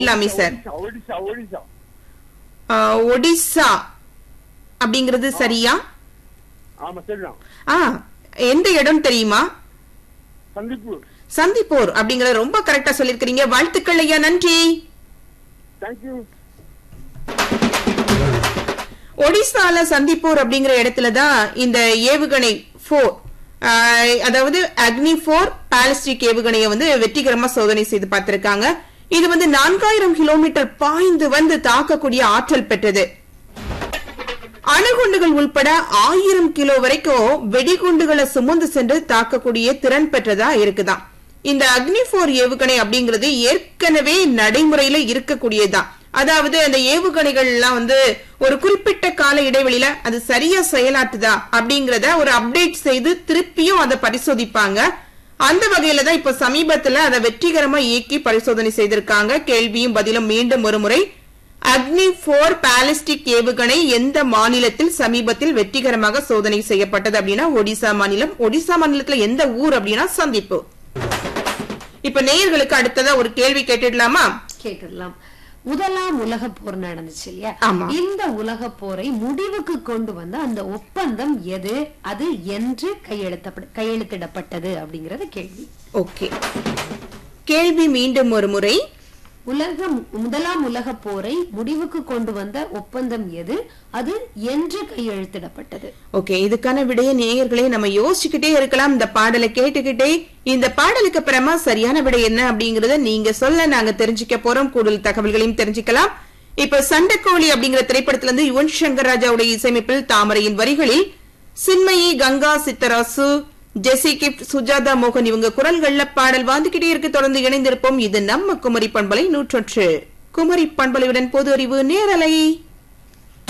இல்லாமே சார் ஒடிசா ஒடிசா ஒடிசா ஆ, ஒடிசா அப்படிங்கிறது சரியா ஆமா சரிதான் ஆ எந்த இடம் தெரியுமா சந்திப்பூர் சந்திப்பூர் அப்படிங்கறது ரொம்ப கரெக்டா சொல்லிருக்கீங்க வாழ்த்துக்கள் ஐயா நன்றி தேங்க்யூ ஒடிசால சந்திப்பூர் அப்படிங்கிற இடத்துல தான் இந்த ஏவுகணை போர் அதாவது அக்னி போர் பாலிஸ்டிக் ஏவுகணையை வந்து வெற்றிகரமா சோதனை செய்து பார்த்திருக்காங்க இது வந்து நான்காயிரம் கிலோமீட்டர் பாய்ந்து வந்து தாக்கக்கூடிய ஆற்றல் பெற்றது அணுகுண்டுகள் உள்பட ஆயிரம் கிலோ வரைக்கும் வெடிகுண்டுகளை சுமந்து சென்று தாக்கக்கூடிய திறன் பெற்றதா இருக்குதாம் இந்த அக்னி போர் ஏவுகணை அப்படிங்கிறது ஏற்கனவே நடைமுறையில இருக்கக்கூடியதுதான் அதாவது அந்த ஏவுகணைகள் எல்லாம் வந்து ஒரு குறிப்பிட்ட கால இடைவெளியில அது சரியா செயலாற்றுதா அப்படிங்கறத ஒரு அப்டேட் செய்து திருப்பியும் அதை பரிசோதிப்பாங்க அந்த வகையில தான் இப்ப சமீபத்துல அதை வெற்றிகரமா இயக்கி பரிசோதனை செய்திருக்காங்க கேள்வியும் பதிலும் மீண்டும் ஒரு முறை அக்னி போர் பாலிஸ்டிக் ஏவுகணை எந்த மாநிலத்தில் சமீபத்தில் வெற்றிகரமாக சோதனை செய்யப்பட்டது அப்படின்னா ஒடிசா மாநிலம் ஒடிசா மாநிலத்துல எந்த ஊர் அப்படின்னா சந்திப்பு இப்ப நேயர்களுக்கு அடுத்ததா ஒரு கேள்வி கேட்டுடலாமா கேட்டுடலாம் முதலாம் உலக போர் நடந்துச்சு இல்லையா ஆமா. இந்த உலக போரை முடிவுக்கு கொண்டு வந்த அந்த ஒப்பந்தம் எது அது என்று கையெழுத்தப்பட கையெழுத்திடப்பட்டது அப்படிங்கறது கேள்வி ஓகே கேள்வி மீண்டும் ஒரு முறை உலக முதலாம் உலக போரை முடிவுக்கு கொண்டு வந்த ஒப்பந்தம் எது அது என்று கையெழுத்திடப்பட்டது ஓகே இதுக்கான விடைய நேயர்களே நம்ம யோசிச்சுக்கிட்டே இருக்கலாம் இந்த பாடலை கேட்டுக்கிட்டே இந்த பாடலுக்கு அப்புறமா சரியான விடை என்ன அப்படிங்கறத நீங்க சொல்ல நாங்க தெரிஞ்சுக்க போறோம் கூடுதல் தகவல்களையும் தெரிஞ்சுக்கலாம் இப்ப சண்டைக்கோழி அப்படிங்கிற திரைப்படத்துல இருந்து யுவன் சங்கர் ராஜாவுடைய இசையமைப்பில் தாமரையின் வரிகளில் சின்மயி கங்கா சித்தராசு ஜெசி கிப்ட் சுஜாதா மோகன் இவங்க குரல்கள்ல பாடல் வாழ்ந்துகிட்டே இருக்கு தொடர்ந்து இணைந்திருப்போம் இது நம்ம குமரி பண்பலை நூற்றொன்று குமரி பண்பலையுடன் பொது அறிவு நேரலை